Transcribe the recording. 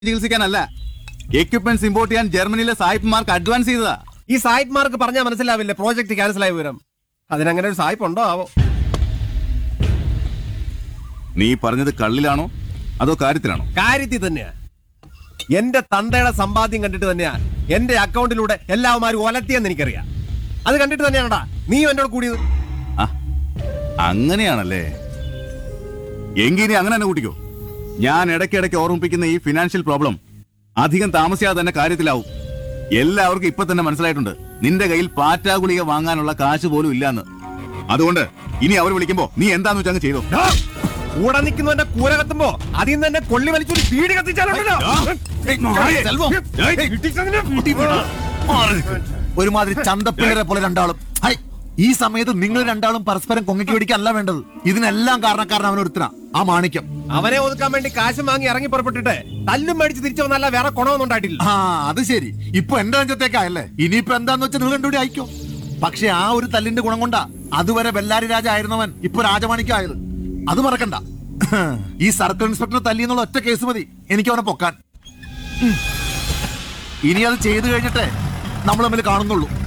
ചികിത്സിക്കാനല്ല equipments import ചെയ്യാൻ ജർമ്മനിയിലെ സായിപ്പ്മാർക്ക് advance ചെയ്തതാ ഈ സായിപ്പ്മാർക്ക് പറഞ്ഞാൽ മനസ്സിലാവില്ലേ പ്രോജക്ട് ക്യാൻസൽ ആയി വിവരം അതിനങ്ങനെ ഒരു സായിപ്പ് ഉണ്ടോ ആവോ നീ പറഞ്ഞത് കള്ളിലാണോ അതോ കാര്യത്തിലാണോ കാര്യത്തിൽ തന്നെയാ എന്റെ തന്തയുടെ സമ്പാദ്യം കണ്ടിട്ട് തന്നെയാ എന്റെ അക്കൗണ്ടിലൂടെ എല്ലാവരും ഒലത്തിയെന്ന് എനിക്കറിയാം അത് കണ്ടിട്ട് തന്നെയാണടാ നീയും എന്നോട് കൂടിയത് ആ അങ്ങനെയാണല്ലേ എങ്കിൽ ഇനി അങ്ങനെ തന്നെ കൂട്ടിക്കോ ഞാൻ ഇടയ്ക്കിടയ്ക്ക് ഓർമ്മിപ്പിക്കുന്ന ഈ ഫിനാൻഷ്യൽ പ്രോബ്ലം അധികം താമസിയാതെ തന്നെ കാര്യത്തിലാവും എല്ലാവർക്കും ഇപ്പൊ തന്നെ മനസ്സിലായിട്ടുണ്ട് നിന്റെ കയ്യിൽ പാറ്റാ ഗുളിക വാങ്ങാനുള്ള കാശ് പോലും ഇല്ലാന്ന് അതുകൊണ്ട് ഇനി അവർ വിളിക്കുമ്പോ നീ എന്താന്ന് വെച്ചാൽ അങ്ങ് ചെയ്തോ ഡാ, കൂടെ നിൽക്കുന്നവന്റെ കൂര കത്തുമ്പോ അതിൽ നിന്ന് തന്നെ കൊള്ളി വലിച്ചൊരു വീട് കത്തിച്ചാലുണ്ടല്ലോ ഒരുമാതിരി ചന്തപ്പിള്ളരെ പോലെ രണ്ടാളും ഹൈ ഈ സമയത്ത് നിങ്ങൾ രണ്ടാളും പരസ്പരം കൊങ്ങയ്ക്ക് പിടിക്കല്ല വേണ്ടത് ഇതിനെല്ലാം കാരണക്കാരൻ അവൻ ഒരുത്തനാ ആ മാണിക്യം അവനെ ഒതുക്കാൻ വേണ്ടി കാശ് വാങ്ങി ഇറങ്ങി പുറപ്പെട്ടിട്ട് തല്ലും മേടിച്ച് തിരിച്ചു വന്നല്ല വേറെ ഗുണമൊന്നും ഉണ്ടായിട്ടില്ല ആ അത് ശരി ഇപ്പൊ എന്റെ രംഗത്തേക്കായല്ലേ ഇനിയിപ്പോ എന്താന്ന് വെച്ചാൽ നിങ്ങൾ രണ്ടുകൂടി അയക്കോ പക്ഷെ ആ ഒരു തല്ലിന്റെ ഗുണം കൊണ്ടാ അതുവരെ ബെല്ലാരി രാജ ആയിരുന്നവൻ ഇപ്പൊ രാജമാണിക്കായത് അത് മറക്കണ്ട ഈ സർക്കിൾ ഇൻസ്പെക്ടർ തല്ലി എന്നുള്ള ഒറ്റ കേസ് മതി എനിക്ക് അവനെ പൊക്കാൻ ഉം. ഇനി അത് ചെയ്തു കഴിഞ്ഞിട്ടേ നമ്മൾ തമ്മിൽ കാണുന്നുള്ളൂ